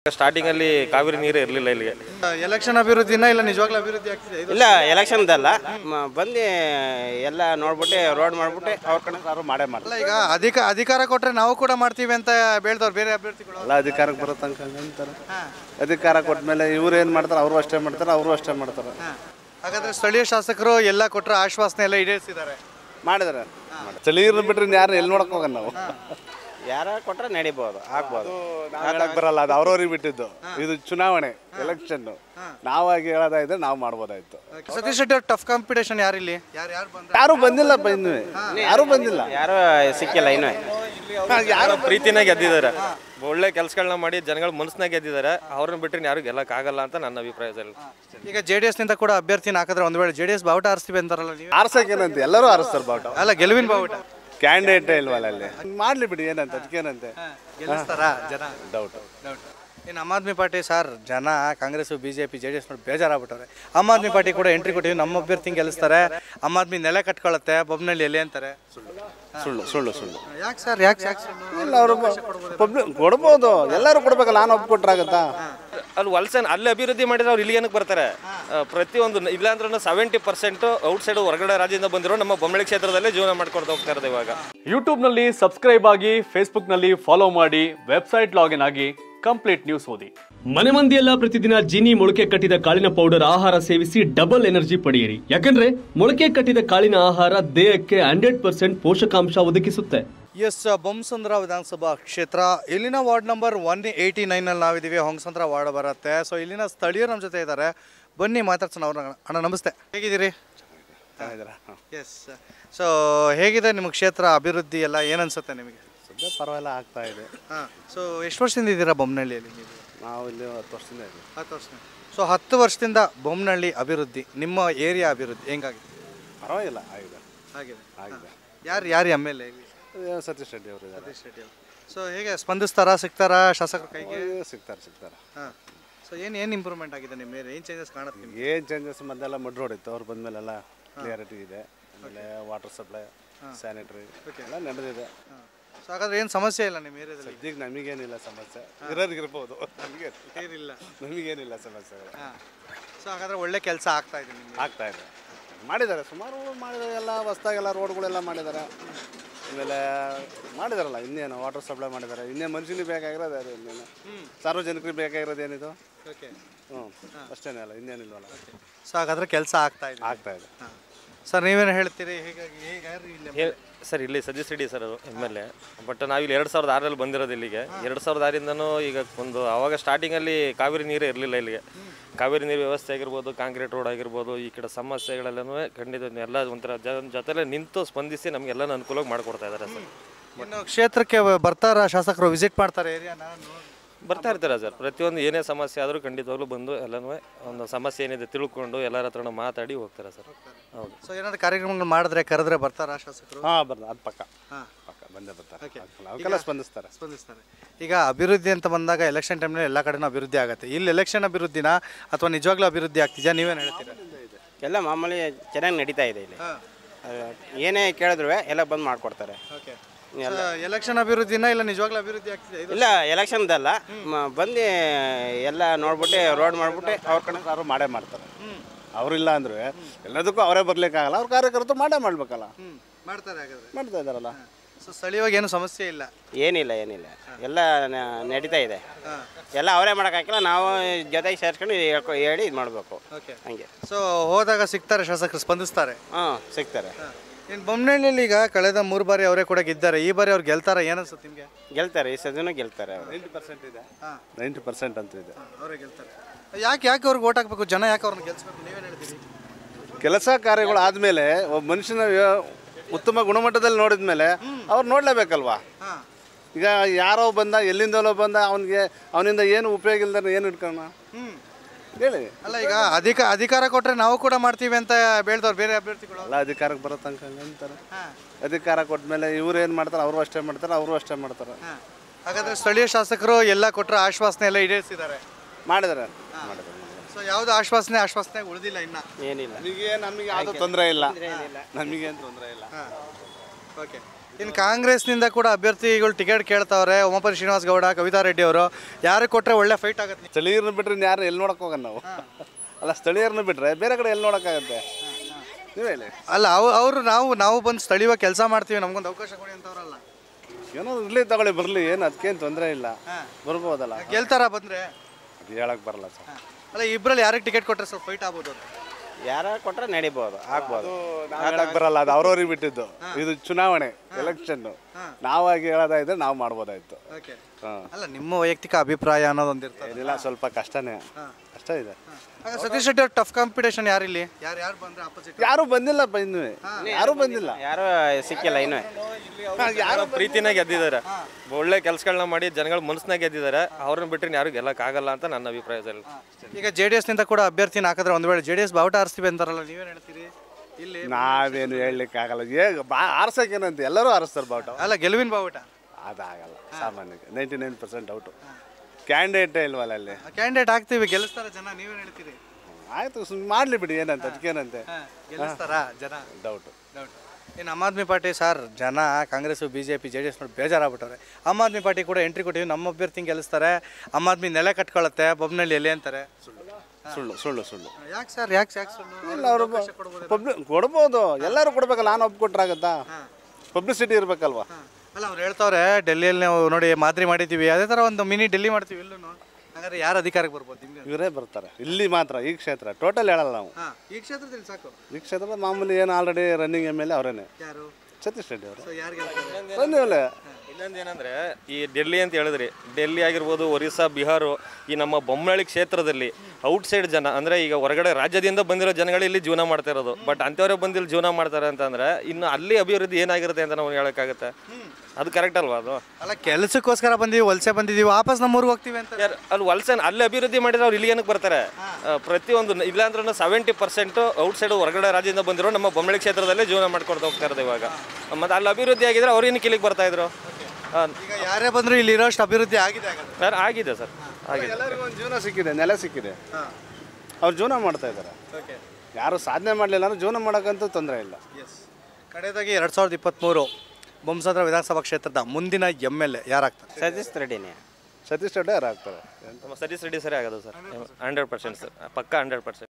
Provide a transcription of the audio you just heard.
ಸ್ಟಾರ್ಟಿಂಗಲ್ಲಿ ಕಾವೇರಿ ನೀರೇ ಇರಲಿಲ್ಲ ಇಲ್ಲಿಗೆ ಎಲೆಕ್ಷನ್ ಅಭಿವೃದ್ಧಿನ ಇಲ್ಲ ನಿಜವಾಗ್ಲೂ ಅಭಿವೃದ್ಧಿ ಆಗ್ತಿದೆ ಇದು ಇಲ್ಲ ಎಲೆಕ್ಷನ್ದಲ್ಲ ಮ- ಬಂದು ಎಲ್ಲ ನೋಡ್ಬಿಟ್ಟು ರೋಡ್ ಮಾಡ್ಬಿಟ್ಟು ಅವ್ರ ಕಡೆ ಯಾರು ಮಾಡೇ ಮಾಡಲ್ಲ ಅಲ್ಲ ಈಗ ಅಧಿಕ ಅಧಿಕಾರ ಕೊಟ್ರೆ ನಾವು ಕೂಡ ಮಾಡ್ತೀವಿ ಅಂತ ಬೇಳ್ದವ್ರು ಬೇರೆ ಅಭ್ಯರ್ಥಿಗಳು ಎಲ್ಲ ಅಧಿಕಾರಕ್ಕೆ ಬರೋ ತನಕ ಅಂತಾರೆ ಅಧಿಕಾರ ಕೊಟ್ಮೇಲೆ ಇವ್ರು ಏನು ಮಾಡ್ತಾರೆ ಅವರು ಅಷ್ಟೇ ಮಾಡ್ತಾರೆ ಅವರು ಅಷ್ಟೇ ಮಾಡ್ತಾರೆ ಹಾಗಾದ್ರೆ ಸ್ಥಳೀಯ ಶಾಸಕರು ಎಲ್ಲ ಕೊಟ್ಟರೆ ಆಶ್ವಾಸನೆ ಎಲ್ಲ ಈಡೇರಿಸಿದ್ದಾರೆ ಮಾಡಿದಾರೆ ಸ್ಥಳೀಯರನ್ನ ಬಿಟ್ರೆ ಯಾರು ಎಲ್ಲಿ ನೋಡಕ್ ಹೋಗಲ್ಲ ನಾವು ಯಾರ ಕೊಟ್ರೆ ನಡಿಬೋದು ಆಗ್ಬೋದು ನಾವ್ ಹೇಳಕ್ ಬರಲ್ಲ ಅದು ಅವ್ರವ್ರಿಗೆ ಬಿಟ್ಟಿದ್ದು ಇದು ಚುನಾವಣೆ ಎಲೆಕ್ಷನ್ ನಾವಾಗಿ ಹೇಳೋದಾಯ್ತು ನಾವು ಮಾಡ್ಬೋದಾಯ್ತು ಸತೀಶ್ ಶೆಟ್ಟಿ ಅವ್ರ ಟಫ್ ಕಾಂಪಿಟೇಷನ್ ಯಾರಿಲ್ಲಿ ಯಾರು ಯಾರು ಬಂದ್ರೆ ಯಾರು ಬಂದಿಲ್ಲಪ್ಪ ಇನ್ನು ಯಾರು ಬಂದಿಲ್ಲ ಯಾರೂ ಸಿಕ್ಕಿಲ್ಲ ಇನ್ನೂ ಯಾರು ಪ್ರೀತಿನ ಗೆದ್ದಿದ್ದಾರೆ ಒಳ್ಳೆ ಕೆಲಸಗಳನ್ನ ಮಾಡಿ ಜನಗಳ ಮನಸ್ಸನ್ನ ಗೆದ್ದಿದ್ದಾರೆ ಅವ್ರನ್ನ ಬಿಟ್ಟರೆ ಯಾರು ಗೆಲ್ಲಕ್ಕಾಗಲ್ಲ ಅಂತ ನನ್ನ ಅಭಿಪ್ರಾಯ ಸರ್ ಈಗ ಜೆ ಡಿ ಎಸ್ನಿಂದ ಕೂಡ ಅಭ್ಯರ್ಥಿನ ಹಾಕಿದ್ರೆ ಒಂದು ವೇಳೆ ಜೆ ಡಿ ಎಸ್ ಬಾವುಟ ಆರಿಸ್ತೀವಿ ಅಂತಾರಲ್ಲ ನೀವು ಆರ್ಸಕ್ಕೇನಂತ ಎಲ್ಲರೂ ಆರಿಸ್ತಾರೆ ಬಾವುಟ ಅಲ್ಲ ಗೆಲುವಿನ ಬಾವುಟ ಕ್ಯಾಂಡಿಡೇಟ್ ಇಲ್ವಲ್ಲ ಅಲ್ಲಿ ಮಾಡ್ಲಿ ಬಿಡಿ ಏನಂತ ಅದಕ್ಕೇನಂತೆ ಗೆಲ್ಲಿಸ್ತಾರ ಜನ ಡೌಟ್ ಇನ್ನು ಆಮ್ ಆದ್ಮಿ ಪಾರ್ಟಿ ಸರ್ ಜನ Congress B J P J D S ನೋಡಿ ಬೇಜಾರಾಗ್ಬಿಟ್ಟವ್ರೆ ಆಮ್ ಆದ್ಮಿ ಪಾರ್ಟಿ ಕೂಡ ಎಂಟ್ರಿ ಕೊಟ್ಟಿವಿ ನಮ್ಮ ಅಭ್ಯರ್ಥಿ ಗೆಲ್ಲಿಸ್ತಾರೆ ಆಮ್ ಆದ್ಮಿ ನೆಲೆ ಕಟ್ಕೊಳ್ಳುತ್ತೆ ಬೊಮ್ಮನಹಳ್ಳಿಯಲ್ಲಿ ಅಂತಾರೆ ಸುಳ್ಳು ಸುಳ್ಳು ಸುಳ್ಳು ಯಾಕೆ ಸರ್ ಯಾಕೆ ಯಾಕೆ ಇಲ್ಲ ಅವರು ಪಬ್ಲಿಕ್ ಕೊಡ್ಬೋದು ಎಲ್ಲರೂ ಕೊಡ್ಬೇಕಲ್ಲ ನಾನು ಒಪ್ಕೊಟ್ರಾಗತ್ತಾ ಅಲ್ಲಿ ವಲಸೆ ಅಲ್ಲಿ ಅಭಿವೃದ್ಧಿ ಮಾಡಿದ್ರೆ ಅವ್ರು ಇಲ್ಲಿಗೇನಕ್ಕೆ ಬರ್ತಾರೆ ಆ, ಪ್ರತಿಯೊಂದು ಇಲ್ಲಾಂದ್ರೂ ಸೆವೆಂಟಿ ಪರ್ಸೆಂಟ್ ಔಟ್ ಸೈಡ್ ಹೊರಗಡೆ ರಾಜ್ಯದಿಂದ ಬಂದಿರೋ ನಮ್ಮ ಬೊಮ್ಮಳಿ ಕ್ಷೇತ್ರದಲ್ಲೇ ಜೀವನ ಮಾಡ್ಕೊಂಡು ಹೋಗ್ತಾ ಇರೋದು ಇವಾಗ ಯೂಟ್ಯೂಬ್ನಲ್ಲಿ ಸಬ್ಸ್ಕ್ರೈಬ್ ಆಗಿ ಫೇಸ್ಬುಕ್ನಲ್ಲಿ ಫಾಲೋ ಮಾಡಿ ವೆಬ್ಸೈಟ್ ಲಾಗಿನ್ ಆಗಿ ಕಂಪ್ಲೀಟ್ ನ್ಯೂಸ್ ಓದಿ ಮನೆ ಮಂದಿಯೆಲ್ಲ ಪ್ರತಿದಿನ ಜೀನಿ ಮೊಳಕೆ ಕಟ್ಟಿದ ಕಾಳಿನ ಪೌಡರ್ ಆಹಾರ ಸೇವಿಸಿ ಡಬಲ್ ಎನರ್ಜಿ ಪಡೆಯಿರಿ ಯಾಕಂದ್ರೆ ಮೊಳಕೆ ಕಟ್ಟಿದ ಕಾಳಿನ ಆಹಾರ ದೇಹಕ್ಕೆ ಹಂಡ್ರೆಡ್ ಪರ್ಸೆಂಟ್ ಪೋಷಕಾಂಶ ಒದಗಿಸುತ್ತೆ ಎಸ್ ಬೊಮ್ಮಸಂದ್ರ ವಿಧಾನಸಭಾ ಕ್ಷೇತ್ರ ಇಲ್ಲಿನ ವಾರ್ಡ್ ನಂಬರ್ ಒನ್ ಏಯ್ಟಿ ನೈನಲ್ಲಿ ನಾವಿದ್ದೀವಿ ಹೊಂಗಸಂದ್ರ ವಾರ್ಡ್ ಬರುತ್ತೆ ಸೊ ಇಲ್ಲಿನ ಸ್ಥಳೀಯರು ನಮ್ಮ ಜೊತೆ ಇದ್ದಾರೆ ಬನ್ನಿ ಮಾತಾಡ್ಸೋಣ ಅವ್ರನ್ನ ಅಣ್ಣ ನಮಸ್ತೆ ಹೇಗಿದ್ದೀರಿ ಎಸ್ ಸೊ ಹೇಗಿದೆ ನಿಮ್ಮ ಕ್ಷೇತ್ರ ಅಭಿವೃದ್ಧಿ ಎಲ್ಲ ಏನನ್ಸುತ್ತೆ ನಿಮಗೆ ಸದ್ಯ ಪರವಾಗಿಲ್ಲ ಆಗ್ತಾ ಇದೆ ಹಾಂ ಸೊ ಎಷ್ಟು ವರ್ಷದಿಂದ ಇದ್ದೀರಾ ಬೊಮ್ಮನಹಳ್ಳಿಯಲ್ಲಿ ನೀವು ನಾವು ಇಲ್ಲಿ ಹತ್ತು ವರ್ಷದಿಂದ ಇದ್ದೀವಿ ಹತ್ತು ವರ್ಷ ಸೊ ಹತ್ತು ವರ್ಷದಿಂದ ಬೊಮ್ಮನಹಳ್ಳಿ ಅಭಿವೃದ್ಧಿ ನಿಮ್ಮ ಏರಿಯಾ ಅಭಿವೃದ್ಧಿ ಹೆಂಗಾಗಿದೆ ಪರವಾಗಿಲ್ಲ ಆಗಿದೆ ಆಗಿದೆ ಆಗಿದೆ ಯಾರು ಯಾರು ಎಮ್ ಎಲ್ ಎ ಇಲ್ಲಿ ಇದು ಸತೀಶ್ ರೆಡ್ಡಿ ಅವರು ಇದ್ದಾರೆ ಸೊ ಹೇಗೆ ಸ್ಪಂದಿಸ್ತಾರಾ ಸಿಗ್ತಾರಾ ಶಾಸಕರ ಕೈಗೆ ಸಿಗ್ತಾರೆ ಸಿಗ್ತಾರೆ ಹಾಂ ಸೊ ಏನು ಏನು ಇಂಪ್ರೂವ್ಮೆಂಟ್ ಆಗಿದೆ ನಿಮ್ಮ ಮೇಲೆ ಏನು ಚೇಂಜಸ್ ಕಾಣುತ್ತೆ ನಿಮ್ಗೆ ಏನು ಚೇಂಜಸ್ ಮೊದಲೆಲ್ಲ ಮಡ್ ರೋಡ್ ಇತ್ತು ಅವ್ರು ಬಂದಮೇಲೆಲ್ಲ ಕ್ಲಿಯರಿಟಿ ಇದೆ ಆಮೇಲೆ ವಾಟರ್ ಸಪ್ಲೈ ಸ್ಯಾನಿಟರಿ ಎಲ್ಲ ನಡೆದಿದೆ ಸೊ ಹಾಗಾದ್ರೆ ಏನು ಸಮಸ್ಯೆ ಇಲ್ಲ ನಿಮ್ಮ ಏರಿಯಾದಲ್ಲಿ ಸದ್ಯಕ್ಕೆ ನಮಗೇನಿಲ್ಲ ಸಮಸ್ಯೆ ಇರೋರಿಗೆ ಇರ್ಬೋದು ನಮಗೆ ಏನಿಲ್ಲ ನಮಗೇನಿಲ್ಲ ಸಮಸ್ಯೆಗಳು ಹಾಂ ಸೊ ಹಾಗಾದ್ರೆ ಒಳ್ಳೆ ಕೆಲಸ ಆಗ್ತಾ ಇದೆ ನಿಮಗೆ ಆಗ್ತಾ ಇದೆ ಮಾಡಿದ್ದಾರೆ ಸುಮಾರು ಮಾಡಿದ್ದಾರೆ ಎಲ್ಲ ಹೊಸ್ದಾಗೆಲ್ಲ ರೋಡ್ಗಳೆಲ್ಲ ಮಾಡಿದ್ದಾರೆ ಆಮೇಲೆ ಮಾಡಿದಾರಲ್ಲ ಇನ್ನೇನು ವಾಟರ್ ಸಪ್ಲೈ ಮಾಡಿದ್ದಾರೆ ಇನ್ನೇನು ಮನುಷ್ಯನಿಗೆ ಬೇಕಾಗಿರೋದು ಅದು ಇನ್ನೇನು ಸಾರ್ವಜನಿಕರಿಗೆ ಬೇಕಾಗಿರೋದು ಏನಿದು ಓಕೆ ಹ್ಞೂ ಅಷ್ಟೇನೇ ಅಲ್ಲ ಇನ್ನೇನಿಲ್ವಲ್ಲ ಸೊ ಹಾಗಾದ್ರೆ ಕೆಲಸ ಆಗ್ತಾ ಇದೆ ಆಗ್ತಾ ಇದೆ ಸರ್ ನೀವೇನು ಹೇಳ್ತೀರಿ ಹೀಗಾಗಿ ಹೇಗೆ ಯಾರು ಇಲ್ಲಿ ಹೇ- ಸರ್ ಇಲ್ಲಿ ಸತೀಶ್ ರೆಡ್ಡಿ ಸರ್ ಅದು ಎಮ್ ಎಲ್ ಎ ಬಟ್ ನಾವಿಲ್ಲಿ ಎರಡು ಸಾವಿರದ ಆರಲ್ಲಿ ಬಂದಿರೋದು ಇಲ್ಲಿಗೆ ಎರಡು ಸಾವಿರದ ಆರಿಂದನೂ ಈಗ ಒಂದು ಆವಾಗ ಸ್ಟಾರ್ಟಿಂಗಲ್ಲಿ ಕಾವೇರಿ ನೀರೇ ಇರಲಿಲ್ಲ ಇಲ್ಲಿಗೆ ಕಾವೇರಿ ನೀರು ವ್ಯವಸ್ಥೆ ಆಗಿರ್ಬೋದು ಕಾಂಕ್ರೀಟ್ ರೋಡ್ ಆಗಿರ್ಬೋದು ಈ ಕಡೆ ಸಮಸ್ಯೆಗಳೆಲ್ಲನೂ ಖಂಡಿತ ಎಲ್ಲ ಒಂಥರ ಜನ ಜೊತೆಲೆ ನಿಂತು ಸ್ಪಂದಿಸಿ ನಮಗೆಲ್ಲ ಅನುಕೂಲವಾಗಿ ಮಾಡಿಕೊಡ್ತಾ ಇದ್ದಾರೆ ಸರ್ ಇನ್ನು ಕ್ಷೇತ್ರಕ್ಕೆ ಬರ್ತಾರ ಶಾಸಕರು ವಿಸಿಟ್ ಮಾಡ್ತಾರೆ ಏರಿಯಾನ ಬರ್ತಾ ಇರ್ತಾರೆ ಸರ್ ಪ್ರತಿಯೊಂದು ಏನೇ ಸಮಸ್ಯೆ ಆದರೂ ಖಂಡಿತವಾಗ್ಲೂ ಬಂದು ಎಲ್ಲನೂ ಒಂದು ಸಮಸ್ಯೆ ಏನಿದೆ ತಿಳ್ಕೊಂಡು ಎಲ್ಲರ ಹತ್ರನೂ ಮಾತಾಡಿ ಹೋಗ್ತಾರೆ ಸರ್ ಹೌದು ಸೊ ಏನಾದ್ರು ಕಾರ್ಯಕ್ರಮಗಳು ಮಾಡಿದ್ರೆ ಕರೆದ್ರೆ ಬರ್ತಾರಾ ಶಾಸಕರು ಹಾಂ ಬರ್ದ ಅದು ಪಕ್ಕ ಹಾಂ ಪಕ್ಕ ಬಂದೇ ಬರ್ತಾರೆ ಅವಕ್ಕೆಲ್ಲ ಸ್ಪಂದಿಸ್ತಾರೆ ಸ್ಪಂದಿಸ್ತಾರೆ ಈಗ ಅಭಿವೃದ್ಧಿ ಅಂತ ಬಂದಾಗ ಎಲೆಕ್ಷನ್ ಟೈಮ್ನಲ್ಲಿ ಎಲ್ಲ ಕಡೆನೂ ಅಭಿವೃದ್ಧಿ ಆಗುತ್ತೆ ಇಲ್ಲಿ ಎಲೆಕ್ಷನ್ ಅಭಿವೃದ್ಧಿನ ಅಥವಾ ನಿಜವಾಗ್ಲೂ ಅಭಿವೃದ್ಧಿ ಆಗ್ತಿದ್ಯಾ ನೀವೇನು ಹೇಳ್ತೀರಾ ಎಲ್ಲ ಮಾಮೂಲಿ ಚೆನ್ನಾಗಿ ನಡೀತಾ ಇದೆ ಇಲ್ಲಿ ಅದು ಏನೇ ಕೇಳಿದ್ರು ಎಲ್ಲ ಬಂದು ಮಾಡಿಕೊಡ್ತಾರೆ ಓಕೆ ಎಲೆಕ್ಷನ್ ಅಭಿವೃದ್ಧಿನ ಇಲ್ಲ ನಿಜವಾಗ್ಲೂ ಅಭಿವೃದ್ಧಿ ಆಗ್ತಿದೆ ಇದು ಇಲ್ಲ ಎಲೆಕ್ಷನ್ದಲ್ಲ ಮ- ಬಂದು ಎಲ್ಲ ನೋಡ್ಬಿಟ್ಟು ರೋಡ್ ಮಾಡ್ಬಿಟ್ಟು ಅವ್ರ ಕಡೆ ಯಾರು ಮಾಡೇ ಮಾಡ್ತಾರೆ ಅವರಿಲ್ಲ ಅಂದ್ರೆ ಎಲ್ಲದಕ್ಕೂ ಅವರೇ ಬರ್ಲಿಕ್ಕಾಗಲ್ಲ ಅವ್ರ ಕಾರ್ಯಕರ್ತರು ಮಾಡೇ ಮಾಡ್ಬೇಕಲ್ಲ ಮಾಡ್ತಾರೆ ಹಾಗಾದ್ರೆ ಮಾಡ್ತಾ ಇದಾರಲ್ಲ ಸೊ ಸ್ಥಳೀಯವಾಗಿ ಏನು ಸಮಸ್ಯೆ ಇಲ್ಲ ಏನಿಲ್ಲ ಏನಿಲ್ಲ ಎಲ್ಲ ನ- ನಡೀತಾ ಇದೆ ಎಲ್ಲ ಅವರೇ ಮಾಡೋಕ್ಕಾಗಿಲ್ಲ ನಾವು ಜೊತೆಗೆ ಸೇರ್ಸ್ಕೊಂಡು ಹೇಳ್ಕೊ- ಹೇಳಿ ಇದು ಮಾಡಬೇಕು ಓಕೆ ಹಂಗೆ ಸೊ ಹೋದಾಗ ಸಿಗ್ತಾರೆ ಶಾಸಕರು ಸ್ಪಂದಿಸ್ತಾರೆ ಹಾಂ ಸಿಗ್ತಾರೆ ಇನ್ನು ಬೊಮ್ಮನಹಳ್ಳಿಯಲ್ಲಿ ಈಗ ಕಳೆದ ಮೂರು ಬಾರಿ ಅವರೇ ಕೂಡ ಗೆದ್ದಾರೆ ಈ ಬಾರಿ ಅವ್ರು ಗೆಲ್ತಾರ ಏನನ್ಸುತ್ತೆ ನಿಮಗೆ ಗೆಲ್ತಾರೆ ಈ ಸದನೂ ಗೆಲ್ತಾರೆ ಅವರು ನೈಂಟಿ ಪರ್ಸೆಂಟ್ ಇದೆ ನೈಂಟಿ ಪರ್ಸೆಂಟ್ ಅಂತ ಇದೆ ಅವರೇ ಗೆಲ್ತಾರೆ ಯಾಕೆ ಯಾಕೆ ಅವ್ರಿಗೆ ಓಟ್ ಹಾಕ್ಬೇಕು ಜನ ಯಾಕೆ ಅವ್ರನ್ನ ಗೆಲ್ಸ್ಬೇಕು ನೀವೇನು ಹೇಳ್ತೀರಿ ಕೆಲಸ ಕಾರ್ಯಗಳು ಆದಮೇಲೆ ಒಬ್ಬ ಮನುಷ್ಯನ ವ್ಯ- ಉತ್ತಮ ಗುಣಮಟ್ಟದಲ್ಲಿ ನೋಡಿದ ಮೇಲೆ ಅವ್ರು ನೋಡಲೇಬೇಕಲ್ವಾ ಹಾಂ ಈಗ ಯಾರೋ ಬಂದ ಎಲ್ಲಿಂದಲೋ ಬಂದ ಅವನಿಗೆ ಅವನಿಂದ ಏನು ಉಪಯೋಗ ಇಲ್ದಾರೆ ಏನು ಇಟ್ಕೊಳ್ಳೋಣ ಹೇಳಿ ಅಲ್ಲ ಈಗ ಅಧಿಕ ಅಧಿಕಾರ ಕೊಟ್ರೆ ನಾವು ಕೂಡ ಮಾಡ್ತೀವಿ ಅಂತ ಬೇಳ್ದವ್ರು ಬೇರೆ ಅಭ್ಯರ್ಥಿಗಳು ಎಲ್ಲ ಅಧಿಕಾರಕ್ಕೆ ಬರೋ ತನಕ ಅಂತಾರೆ ಅಧಿಕಾರ ಕೊಟ್ಮೇಲೆ ಇವ್ರು ಏನು ಮಾಡ್ತಾರೆ ಅವರು ಅಷ್ಟೇ ಮಾಡ್ತಾರೆ ಅವರು ಅಷ್ಟೇ ಮಾಡ್ತಾರೆ ಹಾಗಾದ್ರೆ ಸ್ಥಳೀಯ ಶಾಸಕರು ಎಲ್ಲ ಕೊಟ್ಟರೆ ಆಶ್ವಾಸನೆ ಎಲ್ಲ ಈಡೇರಿಸಿದ್ದಾರೆ ಮಾಡಿದ್ದಾರೆ ಮಾಡಿದ್ದಾರೆ ಸೊ ಯಾವುದು ಆಶ್ವಾಸನೆ ಆಶ್ವಾಸನೆ ಉಳಿದಿಲ್ಲ ಇನ್ನ ಏನಿಲ್ಲ ನಮಗೆ ನಮಗೆ ಯಾವುದೂ ತೊಂದರೆ ಇಲ್ಲ ನಮಗೇನು ತೊಂದರೆ ಇಲ್ಲ ಓಕೆ ಇನ್ನು ಕಾಂಗ್ರೆಸ್ನಿಂದ ಕೂಡ ಅಭ್ಯರ್ಥಿಗಳು ಟಿಕೆಟ್ ಕೇಳ್ತಾವ್ರೆ ಉಮಾಪತಿ ಶ್ರೀನಿವಾಸ್ ಗೌಡ ಕವಿತಾ ರೆಡ್ಡಿ ಅವರು ಯಾರಿಗೆ ಕೊಟ್ಟರೆ ಒಳ್ಳೆ ಫೈಟ್ ಆಗುತ್ತೆ ಸ್ಥಳೀಯರನ್ನ ಬಿಟ್ಟರೆ ಯಾರು ಎಲ್ಲಿ ನೋಡಕ್ ಹೋಗೋಣ ನಾವು ಅಲ್ಲ ಸ್ಥಳೀಯರನ್ನ ಬಿಟ್ರೆ ಬೇರೆ ಕಡೆ ಎಲ್ಲಿ ನೋಡೋಕ್ಕಾಗತ್ತೆ ನೀವು ಹೇಳಿ ಅಲ್ಲ ಅವ್ ಅವರು ನಾವು ನಾವು ಬಂದು ಸ್ಥಳೀಯವಾಗಿ ಕೆಲಸ ಮಾಡ್ತೀವಿ ನಮ್ಗೊಂದು ಅವಕಾಶ ಕೊಡಿ ಅಂತವ್ರಲ್ಲ ಏನೋ ಇರ್ಲಿ ತಗೊಳ್ಳಿ ಬರಲಿ ಏನು ಅದಕ್ಕೇನು ತೊಂದರೆ ಇಲ್ಲ ಬರ್ಬೋದಲ್ಲ ಗೆಲ್ತಾರ ಬಂದ್ರೆ ಅದು ಹೇಳಕ್ ಬರಲ್ಲ ಸರ್ ಅಲ್ಲ ಇಬ್ಬರಲ್ಲಿ ಯಾರಿಗೆ ಟಿಕೆಟ್ ಕೊಟ್ಟರೆ ಸ್ವಲ್ಪ ಫೈಟ್ ಆಗ್ಬೋದು ಅದು ಯಾರು ಕೊಟ್ಟರೆ ನಡಿಬೋದು ಆಗ್ಬೋದು ನಾವು ಹೇಳಕ್ ಬರಲ್ಲ ಅದು ಅವ್ರವ್ರಿಗೆ ಬಿಟ್ಟಿದ್ದು ಇದು ಚುನಾವಣೆ ಎಲೆಕ್ಷನ್ ನಾವಾಗಿ ಹೇಳೋದಾಯ್ತು ನಾವು ಮಾಡ್ಬೋದಾಯ್ತು ಓಕೆ ಹಾಂ ಅಲ್ಲ ನಿಮ್ಮ ವೈಯಕ್ತಿಕ ಅಭಿಪ್ರಾಯ ಅನ್ನೋದೊಂದು ಇರ್ತದೆ ಏನಿಲ್ಲ ಸ್ವಲ್ಪ ಕಷ್ಟನೇ ಕಷ್ಟ ಇದೆ ಆಗ ಸತೀಶ್ ಶೆಟ್ಟಿ ಅವ್ರ ಟಫ್ ಕಾಂಪಿಟೇಷನ್ ಯಾರಿಲ್ಲಿ ಯಾರು ಯಾರು ಬಂದ್ರೆ ಆಪೋಸಿಟ್ ಯಾರು ಬಂದಿಲ್ಲ ಇನ್ನೂ ಯಾರು ಬಂದಿಲ್ಲ ಯಾರೂ ಸಿಕ್ಕಿಲ್ಲ ಇನ್ನೂ ಯಾರು ಪ್ರೀತಿನ ಗೆದ್ದಿದ್ದಾರೆ ಒಳ್ಳೆ ಕೆಲಸಗಳನ್ನ ಮಾಡಿ ಜನಗಳ ಮನಸ್ಸನ್ನ ಗೆದ್ದಿದ್ದಾರೆ ಅವ್ರನ್ನ ಬಿಟ್ಟರೆ ಯಾರು ಗೆಲ್ಲಕ್ಕಾಗಲ್ಲ ಅಂತ ನನ್ನ ಅಭಿಪ್ರಾಯದಲ್ಲಿ ಈಗ ಜೆ ಡಿ ಎಸ್ನಿಂದ ಕೂಡ ಅಭ್ಯರ್ಥಿನ ಹಾಕಿದ್ರೆ ಒಂದು ವೇಳೆ ಜೆ ಡಿ ಎಸ್ ಬಾವುಟ ಆರಿಸ್ತೀವಿ ಅಂತಾರಲ್ಲ ನೀವೇನು ಹೇಳ್ತೀರಿ ಇಲ್ಲಿ ನಾವೇನು ಹೇಳಲಿಕ್ಕಾಗಲ್ಲ ಏ ಬಾ ಆರ್ಸಕ್ಕೇನಂತ ಎಲ್ಲರೂ ಆರಿಸ್ತಾರೆ ಬಾವುಟ ಅಲ್ಲ ಗೆಲುವಿನ ಬಾವುಟ ಅದಾಗಲ್ಲ ಸಾಮಾನ್ಯಕ್ಕೆ ನೈಂಟಿ ನೈನ್ ಪರ್ಸೆಂಟ್ ಔಟು ಕ್ಯಾಂಡಿಡೇಟೇ ಇಲ್ವಲ್ಲ ಅಲ್ಲಿ ಕ್ಯಾಂಡಿಡೇಟ್ ಹಾಕ್ತೀವಿ ಗೆಲ್ಲಿಸ್ತಾರ ಜನ ನೀವೇನು ಹೇಳ್ತೀರಿ ಆಯ್ತು ಸುಮ್ಮನೆ ಮಾಡಲಿ ಬಿಡಿ ಏನಂತ ಅದಕ್ಕೇನಂತೆ ಗೆಲ್ಲಿಸ್ತಾರ ಜನ ಡೌಟು ಡೌಟ್ ಇನ್ನು ಆಮ್ ಆದ್ಮಿ ಪಾರ್ಟಿ ಸರ್ ಜನ Congress B J P J D S ನೋಡಿ ಬೇಜಾರಾಗ್ಬಿಟ್ಟವ್ರೆ ಆಮ್ ಆದ್ಮಿ ಪಾರ್ಟಿ ಕೂಡ ಎಂಟ್ರಿ ಕೊಟ್ಟಿವಿ ನಮ್ಮ ಅಭ್ಯರ್ಥಿ ಗೆಲ್ಲಿಸ್ತಾರೆ ಆಮ್ ಆದ್ಮಿ ನೆಲೆ ಕಟ್ಕೊಳ್ಳುತ್ತೆ ಬೊಮ್ಮನಹಳ್ಳಿಯಲ್ಲಿ ಅಂತಾರೆ ಸುಳ್ಳು ಸುಳ್ಳು ಸುಳ್ಳು ಯಾಕೆ ಸರ್ ಯಾಕೆ ಯಾಕೆ ಸುಳ್ಳು ಇಲ್ಲ ಅವರು ಪಬ್ಲಿಕ್ ಕೊಡ್ಬೋದು ಎಲ್ಲರೂ ಕೊಡ್ಬೇಕಲ್ಲ ನಾನು ಒಪ್ಕೊಟ್ರಾಗತ್ತಾ ಪಬ್ಲಿಸಿಟಿ ಇರಬೇಕಲ್ವಾ ಅಲ್ಲ ಅವ್ರು ಹೇಳ್ತಾವ್ರೆ ಡೆಲ್ಲಿಯಲ್ಲಿ ನಾವು ನೋಡಿ ಮಾದರಿ ಮಾಡಿದ್ದೀವಿ ಅದೇ ಥರ ಒಂದು ಮಿನಿ ಡೆಲ್ಲಿ ಮಾಡ್ತೀವಿ ಇಲ್ಲೂ ಹಾಗಾದ್ರೆ ಯಾರು ಅಧಿಕಾರಕ್ಕೆ ಬರ್ಬೋದು ನಿಮ್ಗೆ ಇವರೇ ಬರ್ತಾರೆ ಇಲ್ಲಿ ಮಾತ್ರ ಈ ಕ್ಷೇತ್ರ ಟೋಟಲ್ ಹೇಳಲ್ಲ ನಾವು ಹಾಂ ಈ ಕ್ಷೇತ್ರದಲ್ಲಿ ಸಾಕು ಈ ಕ್ಷೇತ್ರದ ಮಾಮೂಲಿ ಏನು already running M L A ಅವರೇನೆ ಯಾರು ಸತೀಶ್ ರೆಡ್ಡಿ ಅವರು ಸೊ ಯಾರು ಗೆಲ್ತಾರೆ ಬಂದಿವಲ್ಲೇ ಇನ್ನೊಂದು ಏನಂದ್ರೆ ಈ ಡೆಲ್ಲಿ ಅಂತ ಹೇಳಿದ್ರಿ ಡೆಲ್ಲಿ ಆಗಿರ್ಬೋದು ಒರಿಸ್ಸಾ ಬಿಹಾರ ಈ ನಮ್ಮ ಬೊಮ್ಮನಹಳ್ಳಿ ಕ್ಷೇತ್ರದಲ್ಲಿ ಔಟ್ಸೈಡ್ ಜನ ಅಂದ್ರೆ ಈಗ ಹೊರಗಡೆ ರಾಜ್ಯದಿಂದ ಬಂದಿರೋ ಜನಗಳು ಇಲ್ಲಿ ಜೀವನ ಮಾಡ್ತಾ ಇರೋದು ಬಟ್ ಅಂಥವರೇ ಬಂದು ಇಲ್ಲಿ ಜೀವನ ಮಾಡ್ತಾರೆ ಅಂತಂದ್ರೆ ಇನ್ನು ಅಲ್ಲಿ ಅಭಿವೃದ್ಧಿ ಏನಾಗಿರುತ್ತೆ ಅಂತ ನಾವು ಹೇಳೋಕ್ಕಾಗುತ್ತೆ ಅದು ಕರೆಕ್ಟ್ ಅಲ್ವಾ ಅದು ಅಲ್ಲ ಕೆಲಸಕ್ಕೋಸ್ಕರ ಬಂದೀವಿ ವಲಸೆ ಬಂದಿದ್ದೀವಿ ವಾಪಸ್ ನಮ್ಮ ಊರಿಗೆ ಹೋಗ್ತೀವಿ ಅಂತ ಯಾರ್- ಅಲ್ಲಿ ವಲಸೆ ಅಲ್ಲಿ ಅಭಿವೃದ್ಧಿ ಮಾಡಿದ್ರೆ ಅವ್ರು ಇಲ್ಲಿ ಏನಕ್ಕೆ ಬರ್ತಾರೆ ಆ, ಪ್ರತಿಯೊಂದು ಇಲ್ಲಾಂದ್ರೂ ಸೆವೆಂಟಿ ಪರ್ಸೆಂಟ್ ಔಟ್ಸೈಡ್ ಹೊರಗಡೆ ರಾಜ್ಯದಿಂದ ಬಂದಿರೋ ನಮ್ಮ ಬೊಮ್ಮಳಿ ಕ್ಷೇತ್ರದಲ್ಲೇ ಜೀವನ ಮಾಡ್ಕೊಂಡು ಹೋಗ್ತಾ ಇರೋದು ಇವಾಗ ಮತ್ತೆ ಅಲ್ಲಿ ಅಭಿವೃದ್ಧಿ ಆಗಿದ್ರೆ ಅವ್ರು ಏನಕ್ಕೆ ಇಲ್ಲಿಗೆ ಬರ್ತಾ ಇದ್ರು ಆ, ಈಗ ಯಾರೇ ಬಂದರೂ ಇಲ್ಲಿ ಇರೋಷ್ಟು ಅಭಿವೃದ್ಧಿ ಆಗಿದೆ ಹಾಗಾದ್ರೆ ಸರ್, ಆಗಿದೆ ಸರ್ ಆಗಿದೆ ಎಲ್ಲರಿಗೂ ಒಂದು ಜೀವನ ಸಿಕ್ಕಿದೆ ನೆಲೆ ಸಿಕ್ಕಿದೆ ಅವ್ರು ಜೀವನ ಮಾಡ್ತಾ ಇದ್ದಾರೆ ಓಕೆ ಯಾರು ಸಾಧನೆ ಮಾಡಲಿಲ್ಲ ಅಂದ್ರೆ ಜೀವನ ಮಾಡೋಕ್ಕಂತೂ ತೊಂದರೆ ಇಲ್ಲ ಎಸ್ ಕಡೆಯದಾಗಿ ಎರಡು ಸಾವಿರದ ಇಪ್ಪತ್ತ್ಮೂರು ಬೊಮ್ಮಸಂದ್ರ ವಿಧಾನಸಭಾ ಕ್ಷೇತ್ರದ ಮುಂದಿನ ಎಮ್ ಎಲ್ ಎ ಯಾರಾಗ್ತಾರೆ ಸತೀಶ್ ರೆಡ್ಡಿನೇ ಸತೀಶ್ ರೆಡ್ಡಿ ಯಾರು ಆಗ್ತಾರೆ ನಮ್ಮ ಸತೀಶ್ ರೆಡ್ಡಿ ಸರಿ ಆಗೋದು ಸರ್ ಹಂಡ್ರೆಡ್ ಪರ್ಸೆಂಟ್ ಸರ್ ಪಕ್ಕ ಹಂಡ್ರೆಡ್ ಪರ್ಸೆಂಟ್